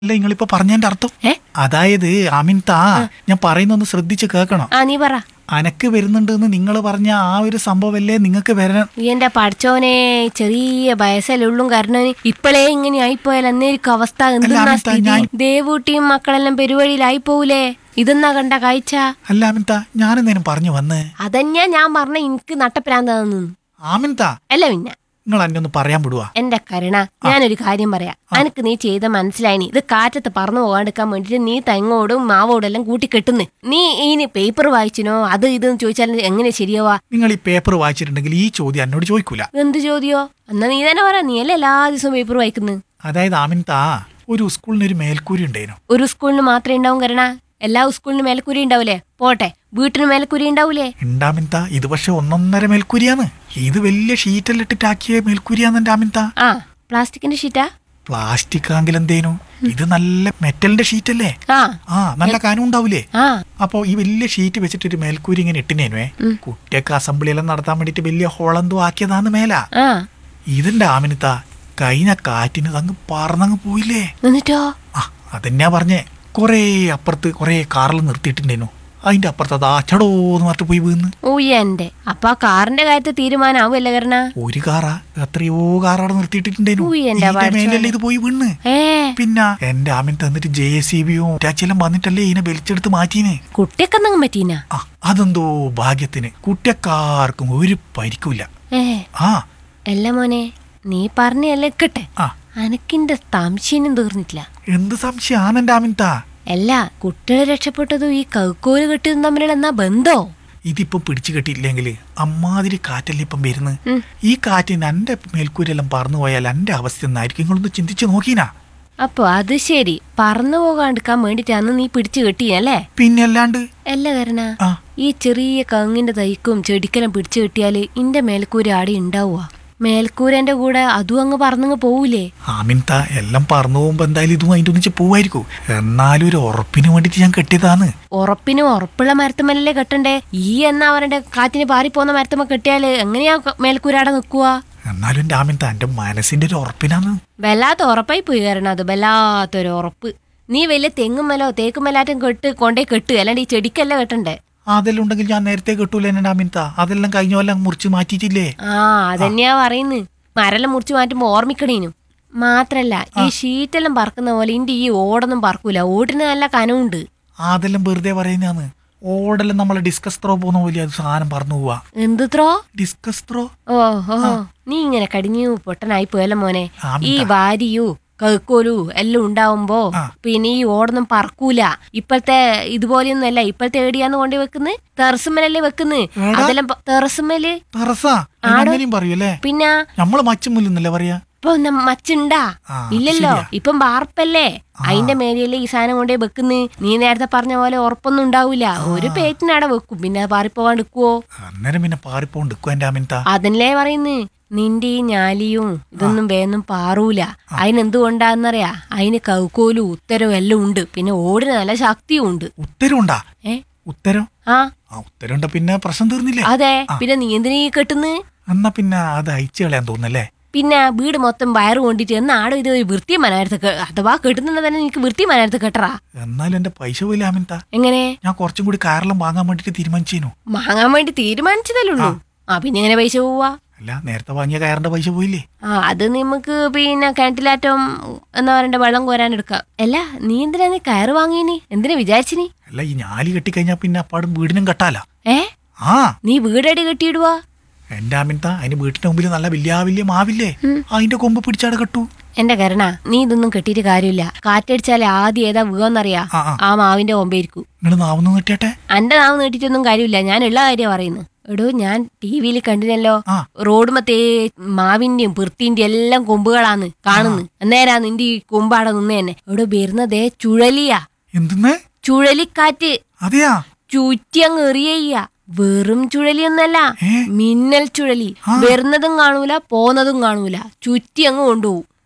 അല്ല നിങ്ങളിപ്പോ പറഞ്ഞതിന്റെ അർത്ഥം ഏ? അതായത് അമിൻത ഞാൻ പറയുന്നൊന്ന് ശ്രദ്ധിച്ച് കേൾക്കണം ആ നീ പറ അനക്ക് വരുന്നുണ്ട് എന്ന് നിങ്ങൾ പറഞ്ഞ ആ ഒരു സംഭവമല്ലേ നിങ്ങൾക്ക് വരാൻ ഈ എന്റെ പഠിച്ചോനെ ചെറിയ വയസ്സല്ലുള്ളും കാരണവന് ഇപ്പോഴേ ഇങ്ങനെ ആയിപ്പോയാൽ അന്നേരിക്കും അവസ്ഥ എന്തെന്നാ അമിത, സ്ഥിതി ഞാൻ- ദേവൂട്ടിയും മക്കളെല്ലാം പെരുവഴിയിലായി പോവൂലേ ഇതെന്നാ കണ്ട കാഴ്ച അല്ല അമിൻത ഞാനെന്തേനും പറഞ്ഞു വന്ന് അതന്നെയാ ഞാൻ പറഞ്ഞ എനിക്ക് നട്ടപ്രാന്താന്ന് ആമിൻത അല്ല പിന്നെ നിങ്ങൾ എന്നെ ഒന്ന് പറയാൻ വിടുവാ എന്റെ കരുണ ഞാനൊരു കാര്യം പറയാം അനക്ക് നീ ചെയ്ത മനസ്സിലായിനി ഇത് കാറ്റത്ത് പറന്നു പോകാണ്ടിരിക്കാൻ വേണ്ടിട്ട് നീ തെങ്ങോടും മാവോടും എല്ലാം കൂട്ടി കെട്ടുന്നു നീ ഇനി പേപ്പർ വായിച്ചിനോ അത് ഇതെന്ന് ചോദിച്ചാൽ എങ്ങനെ ശരിയാവാ നിങ്ങൾ ഈ പേപ്പർ വായിച്ചിട്ടുണ്ടെങ്കിൽ ഈ ചോദ്യം എന്നോട് ചോദിക്കൂല എന്ത് ചോദ്യോ എന്നാ നീ തന്നെ പറ നീ അല്ലേ എല്ലാ ദിവസവും പേപ്പർ വായിക്കുന്നു അതായത് ആമിൻത ഒരു സ്കൂളിന് ഒരു മേൽക്കൂരി ഉണ്ടായിരുന്നു ഒരു സ്കൂളിന് മാത്രമേ ഉണ്ടാവും കരണ എല്ലാ സ്കൂളിനും മേലക്കുരി ഉണ്ടാവൂലേ പോട്ടെ വീട്ടിന് മേലക്കുരി ഉണ്ടാവൂലേ ഉണ്ടാമിൻത ഇത് പക്ഷെ ഒന്നൊന്നര മേൽക്കൂരിയാന്ന് ഇത് വലിയ ഷീറ്റെല്ലാം ഇട്ടിട്ടാക്കിയ മേൽക്കൂരിയാന്ന് എന്റെ ആമിൻത ആ പ്ലാസ്റ്റിക്കിന്റെ ഷീറ്റാ പ്ലാസ്റ്റിക് ആണെങ്കിൽ എന്തേനു ഇത് നല്ല മെറ്റലിന്റെ ഷീറ്റല്ലേ ആ ആ നല്ല കാനം ഉണ്ടാവൂലേ ആ അപ്പോ ഈ വലിയ ഷീറ്റ് വെച്ചിട്ട് ഒരു മേൽക്കൂരി ഇങ്ങനെ ഇട്ടിനേനുവേ കുട്ടിയൊക്കെ അസംബ്ലി എല്ലാം നടത്താൻ വേണ്ടിട്ട് വലിയ ഹോളെന്തോ ആക്കിയതാന്ന് മേല ആ ഇതിന്റെ ആമിനത്ത കഴിഞ്ഞ കാറ്റിന് തങ്ങ് പറന്നങ്ങ് പോയില്ലേ എന്നിട്ടോ ആ അതെന്നാ പറഞ്ഞേ കൊറേ അപ്പുറത്ത് കൊറേ കാറിൽ നിർത്തിയിട്ടുണ്ടേനു അതിന്റെ അപ്പുറത്ത് അതാ ചടോന്ന് പറഞ്ഞിട്ട് പോയി വീന്ന് ഓ എന്റെ അപ്പൊ ആ കാറിന്റെ കാര്യത്തിൽ തീരുമാനാവുമല്ലേ കരണ ഒരു കാറാ എത്രയോ കാറാടെ നിർത്തിയിട്ടിട്ടുണ്ടേനു ഉയ്യ്, എന്റെ ഇതിന്റെ പടച്ചോനെ. മേലല്ലേ ഇത് പോയി വീണ് ഏ പിന്നെ എന്റെ ആമിൻ തന്നിട്ട് ജെ സി ബിയും ടാച്ചെല്ലാം വന്നിട്ടല്ലേ ഇതിനെ വലിച്ചെടുത്ത് മാറ്റീന് കുട്ടിയൊക്കെ എന്തെങ്കിലും പറ്റീനാ ആ അതെന്തോ ഭാഗ്യത്തിന് കുട്ടിയക്കാർക്കും ഒരു പരിക്കില്ല ഏ ആ അല്ല മോനെ നീ പറഞ്ഞല്ലേ കിട്ടെ ആ അനക്കിന്റെ സംശയം തീർന്നിട്ടില്ല എന്ത് സംശയാണ് എന്റെ ആമിൻത അല്ല കുട്ടികളെ രക്ഷപ്പെട്ടതും ഈ കൗക്കോല് കെട്ടിയതും തമ്മിലുള്ള എന്നാ ബന്ധോ ഇതിപ്പോ പിടിച്ചു കെട്ടിയില്ലെങ്കിൽ അമ്മാതിരി കാറ്റല്ലേ ഇപ്പം വരുന്നത് ഉം. ഈ കാറ്റിന് എന്റെ മേൽക്കൂരെല്ലാം പറന്നു പോയാൽ എന്റെ അവസ്ഥ എന്നായിരിക്കും നിങ്ങളൊന്ന് ചിന്തിച്ചു നോക്കീനാ അപ്പൊ അത് ശരി പറന്നു പോകാണ്ടിരിക്കാൻ വേണ്ടിട്ടാന്ന് നീ പിടിച്ചു കെട്ടിയല്ലേ പിന്നെ അല്ലാണ്ട് അല്ല കരണ ആ ഈ ചെറിയ കങ്ങിന്റെ തൈക്കും ചെടിക്കെല്ലാം പിടിച്ചു കെട്ടിയാല് ഇന്റെ മേൽക്കൂര ആടെ ഉണ്ടാവുക മേൽക്കൂരന്റെ കൂടെ അതും അങ്ങ് പറന്നങ്ങ് പോവൂലേ ആമിൻത എല്ലാം പറന്നു പോകുമ്പോ എന്തായാലും ഇതും അതിന്റെ ഒന്നിച്ച് പോവായിരിക്കും എന്നാലും ഒരു ഉറപ്പിന് വേണ്ടിട്ട് ഞാൻ കെട്ടിയതാന്ന് ഉറപ്പിനും ഉറപ്പുള്ള മരത്തുമല്ലേ കെട്ടണ്ടേ ഈ എന്നാ അവരുടെ കാറ്റിന് പാറിപ്പോന്ന മരത്തുമ്മ കെട്ടിയാല് എങ്ങനെയാ ക- മേൽക്കൂരാടെ നിക്കുക എന്നാലും എന്റെ ആമിൻത എന്റെ മനസ്സിന്റെ ഒരു ഉറപ്പിനാന്ന് വല്ലാത്ത ഉറപ്പായി പോയി കാരണം അത് വല്ലാത്തൊരു ഉറപ്പ് നീ വലിയ തെങ്ങുമലോ തേക്കുമലാറ്റം കെട്ട് കൊണ്ടേ കെട്ട് അല്ലാണ്ട് ഈ ചെടിക്കല്ല കെട്ടണ്ടേ അതെല്ലാം ഉണ്ടെങ്കിൽ ഞാൻ നേരത്തെ കെട്ടൂല എന്റെ ആമിൻത അതെല്ലാം കഴിഞ്ഞ കൊല്ലം മുറിച്ച് മാറ്റിയിട്ടില്ലേ ആ അതന്നെയാ പറയുന്നത് മരെല്ലാം മുറിച്ച് മാറ്റുമ്പോ ഓർമ്മിക്കണേനും മാത്രല്ല ഈ ഷീറ്റെല്ലാം പറക്കുന്ന പോലെ ഇന്റെ ഈ ഓടൊന്നും പറക്കൂല ഓടിന് നല്ല കനമുണ്ട് അതെല്ലാം വെറുതെ പറയുന്നതാന്ന് ഓടെല്ലാം നമ്മളെ ഡിസ്കസ് ത്രോ പോകുന്ന പോലെ അത് സാധനം പറന്നു പോവാ എന്തുത്രോ ഡിസ്കസ് ത്രോ ഓ ഓ നീ ഇങ്ങനെ കടിഞ്ഞു പൊട്ടനായി പോയല്ലോ മോനെ ആ, ഈ വാരിയു കഴുക്കോലു എല്ലാം ഉണ്ടാവുമ്പോ ആ. പിന്നെ ഈ ഓടൊന്നും പറക്കൂല ഇപ്പോഴത്തെ ഇതുപോലെയൊന്നും അല്ല ഇപ്പോഴത്തെ ഏടിയാന്ന് കൊണ്ടേ വെക്കുന്നത് ടെറസുമ്മലല്ലേ വെക്കുന്നത് എടാ. അതെല്ലാം പ- ടെറസുമ്മല് ടെറസാ അങ്ങനെയും പറയൂല്ലേ പിന്നെ നമ്മള് മച്ചുമുല്ലെന്നല്ലേ പറയാ ഇപ്പൊ ന- മച്ചുണ്ടാ ആ, ഇല്ലല്ലോ ശരിയാ. ഇപ്പം വാർപ്പല്ലേ അതിന്റെ മേലെയല്ലേ ഈ സാധനം കൊണ്ടേ വെക്കുന്ന് നീ നേരത്തെ പറഞ്ഞ പോലെ ഉറപ്പൊന്നും ഉണ്ടാവൂല ഒരു പേറ്റിനവിടെ വെക്കും പിന്നെ അത് പാറിപ്പോവാണ്ടിക്കുവോ അന്നേരം പിന്നെ പാറിപ്പോണ്ടിക്കും എന്റെ ആമിൻത അതല്ലേ പറയുന്നു നിന്റെ ഈ ഞാലിയും ഇതൊന്നും വേന്നും പാറൂല അതിനെന്തുകൊണ്ടാന്നറിയാ അതിന് കൗക്കോലും ഉത്തരവും എല്ലാം ഉണ്ട് പിന്നെ ഓടിന് നല്ല ശക്തിയും ഉണ്ട് ഉത്തരവുണ്ടാ ഏ ഉത്തരം ആ ആ ഉത്തരവുണ്ട പിന്നെ പ്രശ്നം തീർന്നില്ലേ അതെ പിന്നെ നീ എന്തിനീ കെട്ടുന്ന് എന്നാ പിന്നെ അത് അയച്ചു കളയാൻ തോന്നുന്നല്ലേ പിന്നെ വീട് മൊത്തം വയറ് കൊണ്ടിട്ട് എന്നാടും ഇത് ഒരു വൃത്തി മനാരത്ത് അഥവാ കെട്ടുന്നുണ്ടെ തന്നെ നിനക്ക് വൃത്തി മനാരത്ത് കെട്ടറാ എന്നാലും എന്റെ പൈസ പോയില്ല ആമിൻത എങ്ങനെ ഞാൻ കുറച്ചും കൂടി കാറെല്ലാം വാങ്ങാൻ വേണ്ടിട്ട് തീരുമാനിച്ചേനു വാങ്ങാൻ വേണ്ടി തീരുമാനിച്ചതല്ലേ ഉള്ളൂ ആ പിന്നെ എങ്ങനെ പൈസ പോവാ അല്ല നേരത്തെ വാങ്ങിയ കയറിന്റെ പൈസ പോയില്ലേ ആ അത് നമുക്ക് പിന്നെ കിണറ്റിലാറ്റം എന്താ പറയണ്ട വെള്ളം കോരാൻ എടുക്കാം അല്ല നീ എന്തിനാ നീ കയറ് വാങ്ങിനി എന്തിനാ വിചാരിച്ചിനി അല്ല ഈ ഞാലി കെട്ടിക്കഴിഞ്ഞാ പിന്നെ അപ്പാടും വീടിനും കെട്ടാല ഏ ആ നീ വീടടി കെട്ടിയിടുവാ എന്റെ ആമിൻത അതിന് വീട്ടിന്റെ മുമ്പിൽ നല്ല വലിയ വലിയ മാവില്ലേ അതിന്റെ കൊമ്പ് പിടിച്ചാടെ കെട്ടു എന്റെ കരണ നീ ഇതൊന്നും കെട്ടിയിട്ട് കാര്യമില്ല കാറ്റടിച്ചാലേ ആദ്യം ഏതാ വീവെന്നറിയാ ആ, ആ. ആ മാവിന്റെ കൊമ്പേരിക്കും നിങ്ങൾ നാവുന്ന് നീട്ടിയാട്ടെ എന്റെ നാവ് നീട്ടിട്ടൊന്നും കാര്യമില്ല ഞാൻ ഉള്ള കാര്യം പറയുന്നു എടോ ഞാൻ ടി വിയിൽ കണ്ടിനല്ലോ ആ. റോഡ് മത്തേ മാവിന്റെയും പിർത്തിന്റെയും എല്ലാം കൊമ്പുകളാന്ന് കാണുന്നു അന്നേരാ നിന്റെ ഈ കൊമ്പാടെ നിന്ന് തന്നെ എടോ വരുന്നതേ ചുഴലിയാ എന്തെന്ന് ചുഴലിക്കാറ്റ് അതെയാ ചുറ്റി അങ്ങ് എറിയ വെറും ചുഴലിയൊന്നല്ല ഏ? മിന്നൽ ചുഴലി വരുന്നതും കാണൂല പോന്നതും കാണൂല ചുറ്റി അങ്ങ് കൊണ്ടുപോകും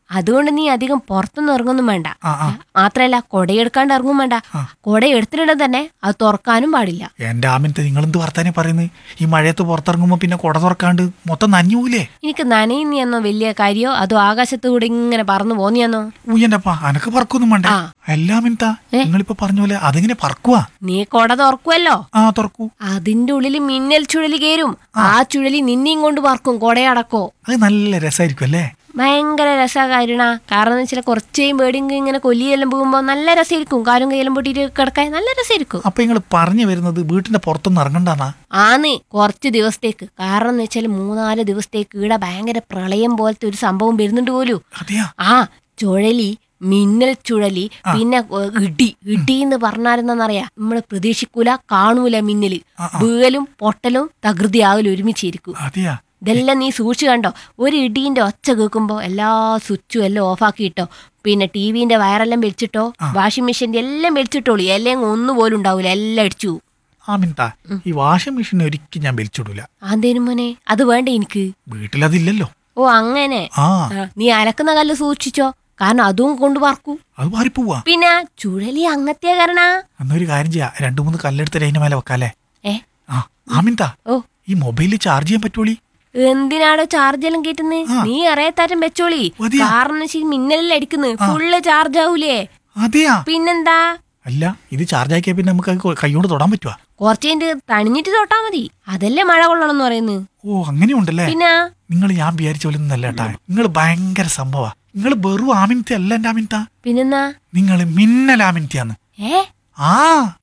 അതുകൊണ്ട് നീ അധികം പുറത്തൊന്നും ഇറങ്ങൊന്നും വേണ്ട ആ ആ മാത്രല്ല കൊടയെടുക്കാണ്ട് ഇറങ്ങും വേണ്ട ആ. കൊട എടുത്തിട്ടുണ്ടെങ്കിൽ തന്നെ അത് തുറക്കാനും പാടില്ല എന്റെ ആമിനത്തെ നിങ്ങൾ എന്ത് വർത്താനെ പറയുന്നത് ഈ മഴയത്ത് പുറത്തിറങ്ങുമ്പോ പിന്നെ കുട തുറക്കാണ്ട് മൊത്തം നനഞ്ഞൂലേ എനിക്ക് നനയുന്നോ വലിയ കാര്യോ അതോ ആകാശത്ത് കൂടെ ഇങ്ങനെ പറന്നു പോന്നിയെന്നോ ഊയന്റെപ്പാ അനക്ക് പറക്കൊന്നും വേണ്ട ആ. എല്ലാ മിനിത്താ നിങ്ങളിപ്പോ പറഞ്ഞ പോലെ അതിങ്ങനെ പറക്കുവാ നീ കൊട തുറക്കുമല്ലോ ആ തുറക്കൂ അതിന്റെ ഉള്ളിൽ മിന്നൽ ചുഴലി കയറും ആ ചുഴലി നിന്നെയും കൊണ്ട് പറക്കും കൊടയടക്കോ അത് നല്ല രസമായിരിക്കും അല്ലേ ഭയങ്കര രസകാരണ കാരണം വെച്ചാൽ കുറച്ചേയും പേടിയെങ്കിൽ ഇങ്ങനെ കൊല്ലിയെല്ലാം പോകുമ്പോൾ നല്ല രസമായിരിക്കും കാലും കയ്യിലും പൊട്ടിയിട്ട് കിടക്കാൻ നല്ല രസമായിരിക്കും അപ്പൊ നിങ്ങൾ പറഞ്ഞു വരുന്നത് വീട്ടിന്റെ പുറത്തൊന്നും ഇറങ്ങണ്ടാന്നാ ആന്ന് കുറച്ച് ദിവസത്തേക്ക് കാരണം എന്ന് വെച്ചാൽ മൂന്നാല് ദിവസത്തേക്ക് ഇവിടെ ഭയങ്കര പ്രളയം പോലത്തെ ഒരു സംഭവം വരുന്നുണ്ട് പോലും അതെയാ ആ ചുഴലി മിന്നൽ ചുഴലി പിന്നെ ഏ, ഇടി ഇടി എന്ന് പറഞ്ഞാരെന്നറിയാ നമ്മള് പ്രതീക്ഷിക്കൂല കാണൂല മിന്നല് വീഴലും പൊട്ടലും തകൃതിയാകലും ഒരുമിച്ചിരിക്കും അതെയാ ഇതെല്ലാം നീ സൂക്ഷിച്ചു കണ്ടോ ഒരു ഇടീന്റെ ഒച്ച കേൾക്കുമ്പോ എല്ലാ സ്വിച്ചും എല്ലാം ഓഫാക്കിയിട്ടോ പിന്നെ ടി വിന്റെ വയറെല്ലാം വെച്ചിട്ടോ വാഷിംഗ് മെഷീന്റെ എല്ലാം വെച്ചിട്ടോളൂ എല്ലാം ഒന്നുപോലും ഉണ്ടാവൂല എല്ലാം അടിച്ചു പോവും. ആ മിനിത്താ ഈ വാഷിംഗ് മെഷീൻ ഒരിക്കലും ഞാൻ വലിച്ചിടൂല ആന്തേനും മോനെ അത് വേണ്ട എനിക്ക് വീട്ടിലതില്ലല്ലോ ഓ അങ്ങനെ ആ ആ, നീ അലക്കുന്ന കല്ല് സൂക്ഷിച്ചോ കാരണം അതും കൊണ്ട് പറക്കൂ അത് മാറിപ്പോവാ പിന്നെ ചുഴലി അങ്ങത്തെ കാരണ എന്നൊരു കാര്യം ചെയ്യാ രണ്ടു മൂന്ന് കല്ലെടുത്തിട്ട് അതിന്റെ മേലെ വെക്കാല്ലേ ഏ ആ ആ മിനിത്താ ഓ ഈ മൊബൈലിൽ ചാർജ് ചെയ്യാൻ പറ്റൂളി എന്തിനാടോ ചാർജ് എല്ലാം കേട്ടുന്നത് ആ. നീ അറിയാത്താറ്റം വെച്ചോളി മതിയാ? കാരണം ശരി മിന്നലെല്ലാം അടിക്കുന്നത് ഫുള്ള് ചാർജ് ആവൂലേ അതെയാ പിന്നെന്താ അല്ല ഇത് ചാർജ് ആക്കിയാ പിന്നെ നമുക്ക് അത് കൈകൊണ്ട് തൊടാൻ പറ്റുവാ കുറച്ച് കഴിഞ്ഞിട്ട് തണിഞ്ഞിട്ട് തൊട്ടാ മതി അതല്ലേ മഴ കൊള്ളണം എന്ന് പറയുന്നത് ഓ അങ്ങനെയുണ്ടല്ലേ പിന്നെ നിങ്ങൾ ഞാൻ വിചാരിച്ച പോലെ ഒന്നല്ല കേട്ടാ നിങ്ങൾ ഭയങ്കര സംഭവ നിങ്ങൾ വെറും ആമിനത്തെ അല്ല എന്റെ ആമിനത്ത പിന്നെന്നാ നിങ്ങൾ മിന്നൽ ആമിനത്തെയാന്ന് ഏ ആ